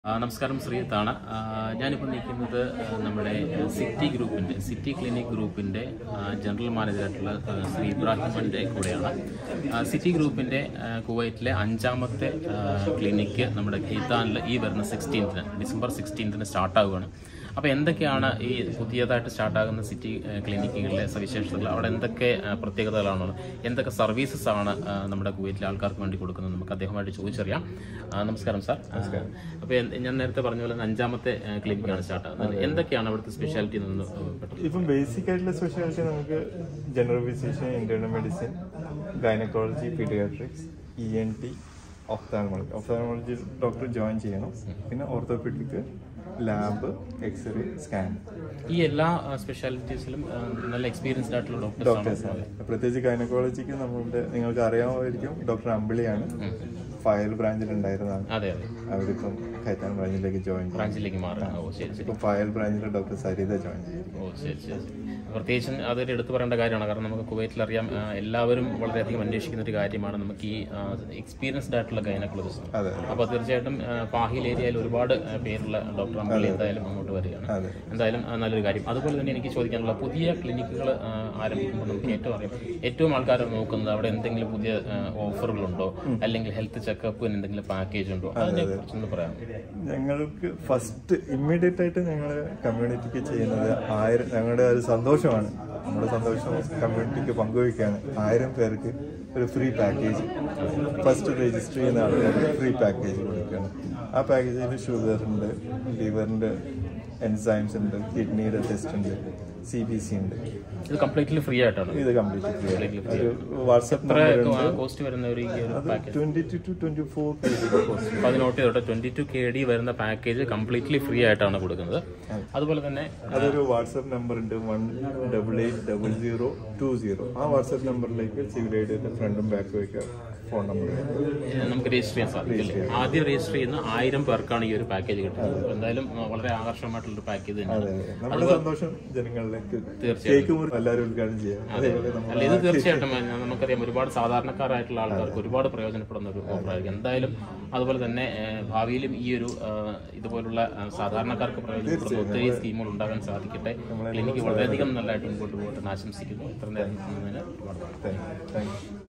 ആ, നമസ്കാരം ശ്രീത്താണ് ഞാനിപ്പോൾ നിൽക്കുന്നത് ആ, നമ്മുടെ ആ, സിറ്റി ഗ്രൂപ്പിൻ്റെ സിറ്റി ക്ലിനിക് ഗ്രൂപ്പിൻ്റെ ആ, ജനറൽ മാനേജറായിട്ടുള്ള ആ, ശ്രീ ഇബ്രാഹിമൻ്റെ കൂടെയാണ് ആ, സിറ്റി ഗ്രൂപ്പിൻ്റെ ആ, കുവൈറ്റിലെ അഞ്ചാമത്തെ ആ, ക്ലിനിക്ക് നമ്മുടെ ഖെയ്ത്താനിൽ ഈ വരുന്ന സിക്സ്റ്റീൻത്തിന് ഡിസംബർ സിക്സ്റ്റീൻത്തിന് സ്റ്റാർട്ടാവുകയാണ് അപ്പോൾ എന്തൊക്കെയാണ് ഈ പുതിയതായിട്ട് സ്റ്റാർട്ടാകുന്ന സിറ്റി ആ, ക്ലിനിക്കുകളിലെ സവിശേഷതകൾ അവിടെ എന്തൊക്കെ ആ, പ്രത്യേകതകളാണുള്ളത് എന്തൊക്കെ സർവീസസ് ആണ് ആ, നമ്മുടെ കുവൈറ്റിലെ ആൾക്കാർക്ക് വേണ്ടി കൊടുക്കുന്നത് നമുക്ക് അദ്ദേഹമായിട്ട് ചോദിച്ചറിയാം ആ, നമസ്കാരം സാർ അപ്പോൾ ഞാൻ നേരത്തെ പറഞ്ഞ പോലെ അഞ്ചാമത്തെ ആ, ക്ലിനിക്കാണ് സ്റ്റാർട്ട് ആകുന്നത് എന്തൊക്കെയാണ് അവിടുത്തെ സ്പെഷ്യാലിറ്റി എന്ന് പെട്ടെന്ന് ഇപ്പം ബേസിക് ആയിട്ടുള്ള സ്പെഷ്യാലിറ്റി നമുക്ക് general physician internal medicine gynaecology paediatrics E N T ophthalmology ophthalmology doctor join ചെയ്യണം പിന്നെ ഓർത്തോപെഡിക് ലാബ് എക്സ്റേ സ്കാൻ ഈ എല്ലാ സ്പെഷ്യാലിറ്റീസിലും നല്ല എക്സ്പീരിയൻസ്ഡ് ആയിട്ടുള്ള ഡോക്ടേഴ്സ് ഡോക്ടേഴ്സ് ആണ് പ്രത്യേകിച്ച് ഗൈനക്കോളജിക്ക് നമ്മളുടെ നിങ്ങൾക്ക് അറിയാമായിരിക്കും ഡോക്ടർ അമ്പിളിയാണ് ഫയൽ ബ്രാഞ്ചിൽ ഉണ്ടായിരുന്നതാണ് അതെ അതെ അവരിപ്പം കൈത്താൻ ബ്രാഞ്ചിലേക്ക് ജോയിൻ ചെയ്തു ബ്രാഞ്ചിലേക്ക് മാറുക ഓ ശരി ശരി ഇപ്പം ഫയൽ ബ്രാഞ്ചിൽ ഡോക്ടർ സരിത ജോയിൻ ചെയ്തു ഓ ശരി ശരി പ്രത്യേകിച്ചും അതൊരു എടുത്തു പറയേണ്ട കാര്യമാണ് കാരണം നമുക്ക് കുവൈറ്റിൽ അറിയാം ആ, എല്ലാവരും വളരെയധികം അന്വേഷിക്കുന്ന ഒരു കാര്യമാണ് നമുക്ക് ഈ എക്സ്പീരിയൻസ്ഡ് ആയിട്ടുള്ള ഗൈനക്കോളജിസ്റ്റ് അതെ അപ്പോൾ തീർച്ചയായിട്ടും ആ, പാഹിൽ ഏരിയയിൽ ഒരുപാട് ആ, പേരുള്ള ഡോക്ടർ അമ്പളി എന്തായാലും അങ്ങോട്ട് വരികയാണ് അതെ എന്തായാലും ആ, നല്ലൊരു കാര്യം അതുപോലെ തന്നെ എനിക്ക് ചോദിക്കാനുള്ള പുതിയ ക്ലിനിക്കുകൾ ആരംഭിക്കുമ്പോൾ നമുക്ക് ഏറ്റവും അറിയാം ഏറ്റവും ആൾക്കാർ നോക്കുന്നത് അവിടെ എന്തെങ്കിലും പുതിയ ഓഫറുകളുണ്ടോ അല്ലെങ്കിൽ ഹെൽത്ത് ചെക്കപ്പിന് എന്തെങ്കിലും പാക്കേജ് ഉണ്ടോ അതിനെ കുറിച്ചൊന്ന് പറയാം ഞങ്ങൾക്ക് ഫസ്റ്റ് ഇമ്മീഡിയറ്റ് ആയിട്ട് ഞങ്ങൾ കമ്മ്യൂണിറ്റിക്ക് ചെയ്യുന്നത് ആയിരം ഞങ്ങളുടെ ഒരു സന്തോഷമാണ് നമ്മുടെ സന്തോഷം കമ്മ്യൂണിറ്റിക്ക് പങ്കുവയ്ക്കുകയാണ് ആയിരം പേർക്ക് ഒരു ഫ്രീ പാക്കേജ് ഫസ്റ്റ് രജിസ്റ്റർ ചെയ്യുന്ന ആൾക്കാർക്ക് ഫ്രീ പാക്കേജ് കൊടുക്കുകയാണ് ആ പാക്കേജിൽ ഷുഗർ ഉണ്ട് ലിവറിൻ്റെ എൻസൈംസ് ഉണ്ട് കിഡ്നിയുടെ ടെസ്റ്റ് ഉണ്ട് സി ബി സി ഉണ്ട് ഇത് കംപ്ലീറ്റ്ലി ഫ്രീ ആയിട്ടാണ് ഇത് കംപ്ലീറ്റ് ഫ്രീ ആണ് ഒരു വാട്സപ്പ് നമ്പർ കോസ്റ്റ് വരുന്ന ഒരു ഈ ഒരു package twenty two two twenty four cost അപ്പോൾ അത് നോട്ട് ചെയ്തോട്ടെ ട്വന്റി ടു കെ ഡി വരുന്ന പാക്കേജ് കംപ്ലീറ്റ്ലി ഫ്രീ ആയിട്ടാണ് കൊടുക്കുന്നത് അതുപോലെ തന്നെ അതൊരു വാട്സപ്പ് നമ്പർ ഉണ്ട് one double eight double zero two zero ആ വാട്സപ്പ് നമ്പറിലേക്ക് സിവിൽ ഐഡിയുടെ ഫ്രണ്ടും ബാക്കും ഒക്കെ ഫോൺ നമ്പർ ഏഹ്, നമുക്ക് രജിസ്റ്റർ ചെയ്യാൻ സാധിക്കില്ല ആദ്യം രജിസ്റ്റർ ചെയ്യുന്ന ആയിരം പേർക്കാണ് ഈ ഒരു പാക്കേജ് കിട്ടുന്നത് അപ്പോൾ എന്തായാലും ആ, വളരെ ആകർഷകമായിട്ടുള്ള ഒരു പാക്കേജ് തന്നെയാണ് നമ്മുടെ സന്തോഷം ജനങ്ങളിലേക്ക് കേക്ക് മുറി എല്ലാവരും ഉദ്ഘാടനം ചെയ്യാം അതേപോലെ നമ്മൾ അല്ല ഇത് തീർച്ചയായിട്ടും ആ, നമുക്കറിയാം ഒരുപാട് സാധാരണക്കാരായിട്ടുള്ള ആൾക്കാർക്ക് ഒരുപാട് പ്രയോജനപ്പെടുന്ന ഒരു ഓഫറായിരിക്കും എന്തായാലും അതുപോലെ തന്നെ ഏഹ്, ഭാവിയിലും ഈ ഒരു ആ, ഇതുപോലുള്ള ആ, സാധാരണക്കാർക്ക് പ്രയോജനപ്പെടുന്ന ഒത്തിരി സ്കീമുകൾ ഉണ്ടാകാൻ സാധിക്കട്ടെ ക്ലിനിക്ക് വളരെയധികം നല്ലതായിട്ട് മുമ്പോട്ട് പോകട്ടെ എന്ന് ആശംസിക്കുന്നു ഇത്ര നേരം നിന്നതിന് ഒരുപാട് നന്ദി. Thank you